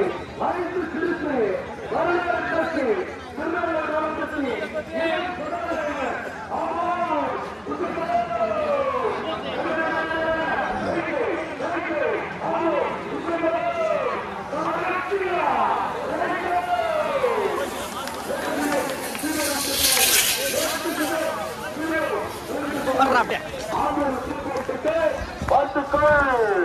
ஐந்து சிறுசு வரலாறு கட்சி திருநெல்வேலி மாவட்டத்தில் ஏன் தொடர்கிறார்? ஆமாம், வாழ்த்துக்கள்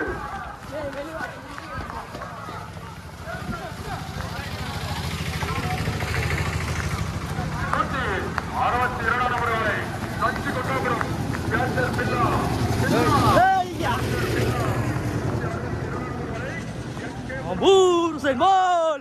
அறுபத்தி இரண்டாம் நம்பர் வரை கட்சி கொண்டாபுரம் கேசர் பில்லா Ampur, Senbol!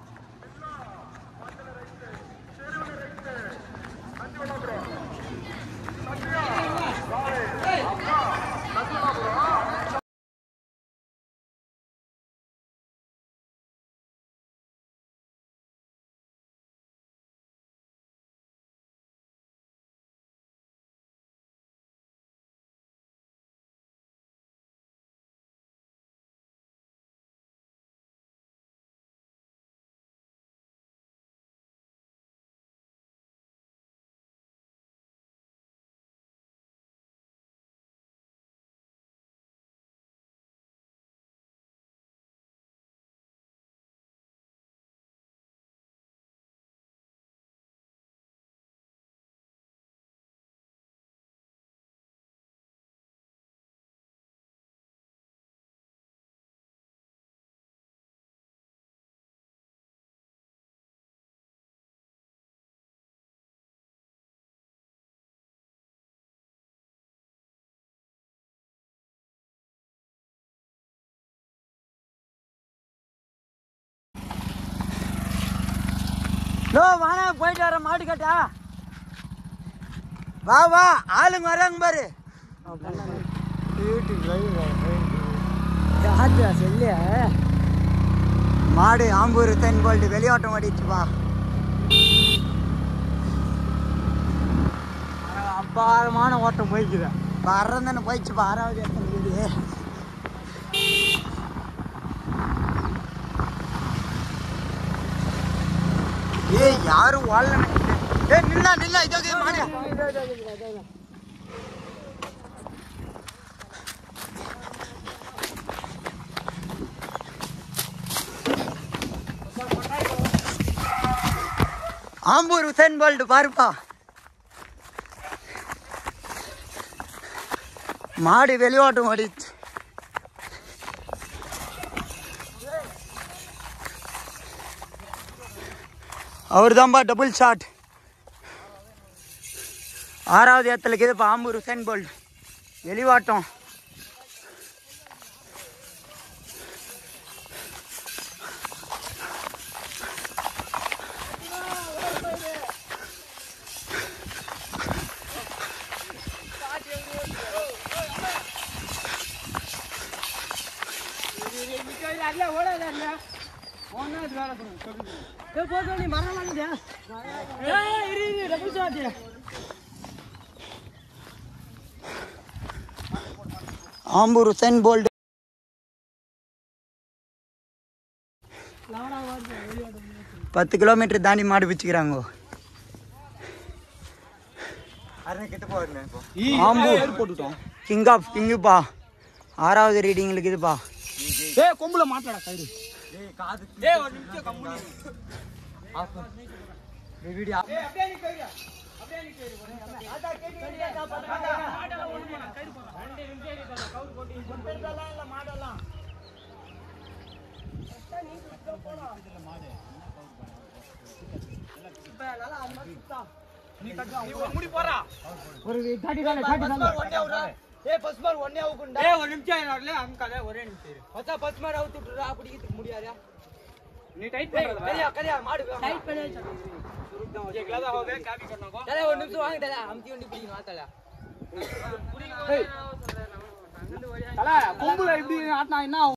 நோ வாணா போயிட்டு வர மாட்டு கட்டா வா வா ஆளுங்க வராங்க பாரு சொல்லு மாடு ஆம்பூர் தென் போல்டு வெளியாட்டம் ஓடிச்சு வா அபாரமான ஓட்டம் போய்க்குது வர்றதுன்னு போயிடுச்சு ஆறாவது இடத்துல இருக்குது ஏய் யாரும் வாழல ஏய் நில்லா நில்லா இதோ மாடு ஆம்பூர் உசேன் போல்ட் பாருப்பா மாடு வெளியோட்டம் ஓடிச்சு அவர் தான்ப்பா டபுள் ஷாட் ஆறாவது இடத்துல இருக்குதுப்பா ஆம்பூர் உசேன் போல்ட் வெளிவாட்டம் ஆம்பூர் உசேன் போல்ட் பத்து கிலோமீட்டர் தாண்டி மாடு பிச்சுக்கிறாங்க ஆம்பூர் போட்டுட்டோம் கிங் ஆஃப் கிங்குப்பா ஆறாவது ரீடிங் இருக்குதுப்பா ஏய் கொம்புல மாட்டடா கயிறு ஏய் ஒரு நிமிஷம் கம்முனி ஒரு காட்டி தானே காட்டி தானே ஏய் ஃபர்ஸ்ட் பால் ஒண்ணே அவுக்குண்டா ஏய் ஒரு நிமிஷம் என்னோட அமுக்காத ஒரே நிமிஷம் இரு மொத்த ஃபர்ஸ்ட் பால் அவுத்து விட்டுறா அப்படி இதுக்கு முடியாதா நீ டைட் பண்றதா கரியா கரியா மாடு டைட் பண்ணி ये ग्लास हो गया क्या भी करना को चले वो निमिष वांग दला हम तीन डिपी मातला தல கொம்புல இப்படி ஆட்டினா என்ன ஆகும்